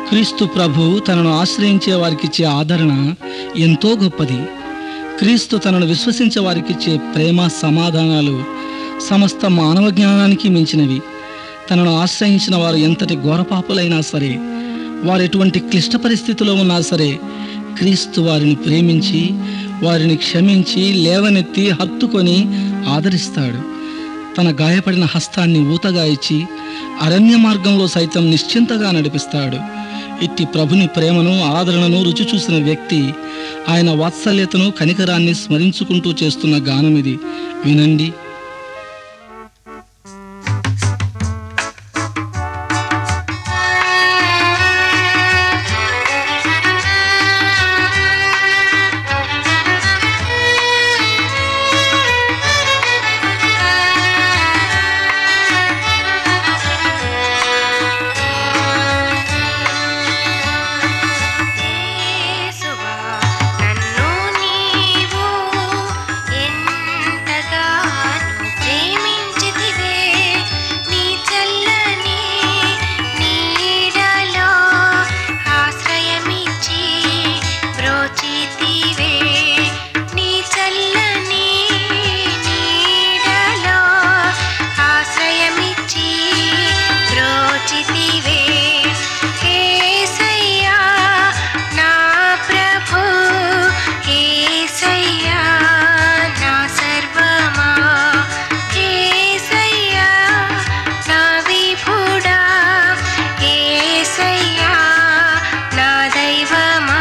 క్రీస్తు ప్రభు తనను ఆశ్రయించే వారికిచ్చే ఆదరణ ఎంతో గొప్పది క్రీస్తు తనను విశ్వసించే వారికిచ్చే ప్రేమ సమాధానాలు సమస్త మానవ జ్ఞానానికి మించినవి తనను ఆశ్రయించిన వారు ఎంతటి ఘోరపాపులైనా సరే వారు ఎటువంటి క్లిష్ట పరిస్థితిలో ఉన్నా సరే క్రీస్తు వారిని ప్రేమించి వారిని క్షమించి లేవనెత్తి హత్తుకొని ఆదరిస్తాడు తన గాయపడిన హస్తాన్ని ఊతగా ఇచ్చి అరణ్య మార్గంలో సైతం నిశ్చింతగా నడిపిస్తాడు ఇట్టి ప్రభుని ప్రేమను ఆదరణను రుచి చూసిన వ్యక్తి ఆయన వాత్సల్యతను కనికరాన్ని స్మరించుకుంటూ చేస్తున్న గానం ఇది వినండి యేసువా నన్ను నీవు ఎంతగానో ప్రేమించితివే నీ చల్లని నీడలో ఆశ్రయమిచ్చి బ్రోచితివే నీ చల్లని నీడలో ఆశ్రయమిచ్చి బ్రోచితివే యేసయ్యా నా ప్రభు యేసయ్యా నా సర్వమా యేసయ్యా నా విభుడా యేసయ్యా నా దైవమా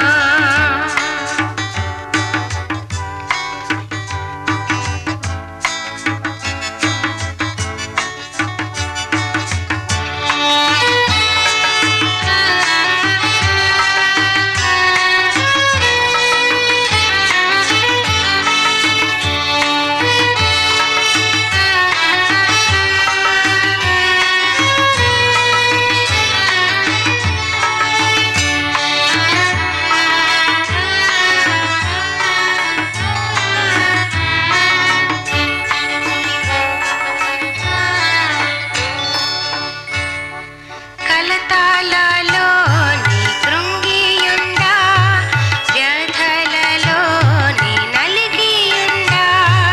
కలతాలలో నీ కృంగియుండా వ్యధలలో నీ నలిగియుండా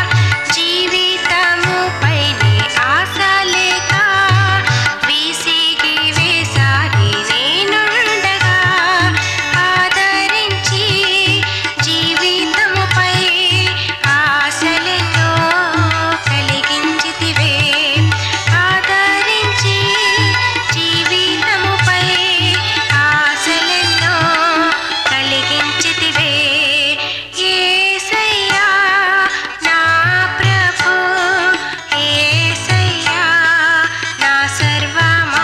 జీవితముపై నీ ఆశ లేక విసిగి వేసారి నేనుండగా ఆదరించి జీవితముపై ఆశలెన్నో కలిగించితివే ఆదరించి జీవితముపై ఆశలెన్నో కలిగించితివే యేసయ్యా నా ప్రభు యేసయ్యా నా సర్వమా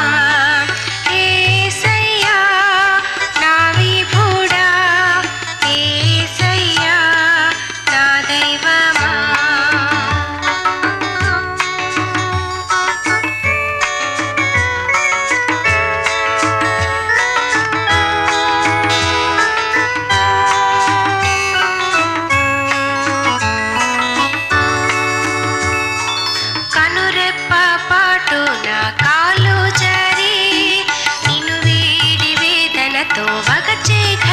యేసయ్యా నా విభుడా యేసయ్యా నా దైవమా కనురెప్ప పాటు నా కాలు జరి నిన్ను వీడి వేదనతో వగచే